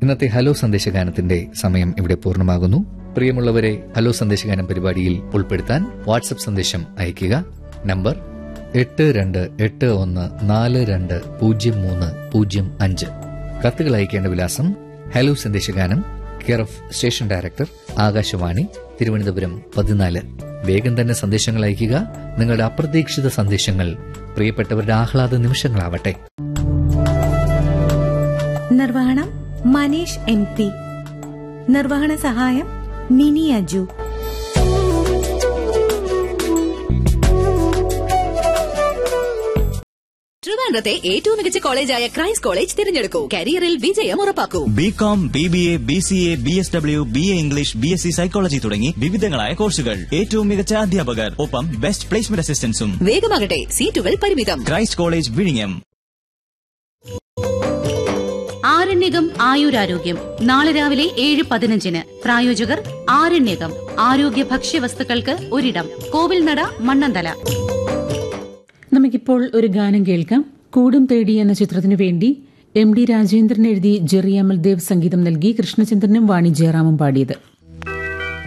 ഇന്നത്തെ ഹലോ സന്ദേശഗാനത്തിന്റെ സമയം ഇവിടെ പൂർണ്ണമാകുന്നു പ്രിയമുള്ളവരെ ഹലോ സന്ദേശഗാനം പരിപാടിയിൽ ഉൾപ്പെടുത്താൻ വാട്സപ്പ് സന്ദേശം അയയ്ക്കുക നമ്പർ എട്ട് രണ്ട് എട്ട് ഒന്ന് നാല് രണ്ട് പൂജ്യം മൂന്ന് പൂജ്യം അഞ്ച് കത്തുകൾ അയക്കേണ്ട വിലാസം ഹലോ സന്ദേശഗാനം care of station director Akashvani Thiruvananthapuram പതിനാല് വേഗം തന്നെ സന്ദേശങ്ങൾ അയയ്ക്കുക നിങ്ങളുടെ അപ്രതീക്ഷിത സന്ദേശങ്ങൾ പ്രിയപ്പെട്ടവരുടെ ആഹ്ലാദ നിമിഷങ്ങളാവട്ടെ നിർവഹണം മനീഷ് എം പി നിർവഹണ സഹായം മിനി അജു ട്രിവാൻഡ്രത്തെ ഏറ്റവും മികച്ച കോളേജായ ക്രൈസ്റ്റ് കോളേജ് തിരഞ്ഞെടുക്കൂ കരിയറിൽ വിജയം ഉറപ്പാക്കൂ B com B B A B C A B S W B A English B S C psychology തുടങ്ങി വിവിധങ്ങളായ കോഴ്സുകൾ ഏറ്റവും മികച്ച അധ്യാപകർ ഒപ്പം ബെസ്റ്റ് പ്ലേസ്മെന്റ് അസിസ്റ്റൻസും വേഗമാകട്ടെ സീറ്റുകൾ പരിമിതം ക്രൈസ്റ്റ് കോളേജ് വിഴിഞ്ഞം ആരണ്യകം ആയുരാരോഗ്യം നാളെ രാവിലെ ഏഴ് പതിനഞ്ചിന് പ്രായോജകർ ആരണ്യകം ആരോഗ്യ ഭക്ഷ്യവസ്തുക്കൾക്ക് ഒരിടം കോവിൽനട മണ്ണന്തല നമുക്കിപ്പോൾ ഒരു ഗാനം കേൾക്കാം കൂടും തേടി എന്ന ചിത്രത്തിനു വേണ്ടി എം ഡി രാജേന്ദ്രൻ എഴുതി ജെറി അമൽദേവ് സംഗീതം നൽകി കൃഷ്ണചന്ദ്രനും വാണി ജയറാമും പാടിയത്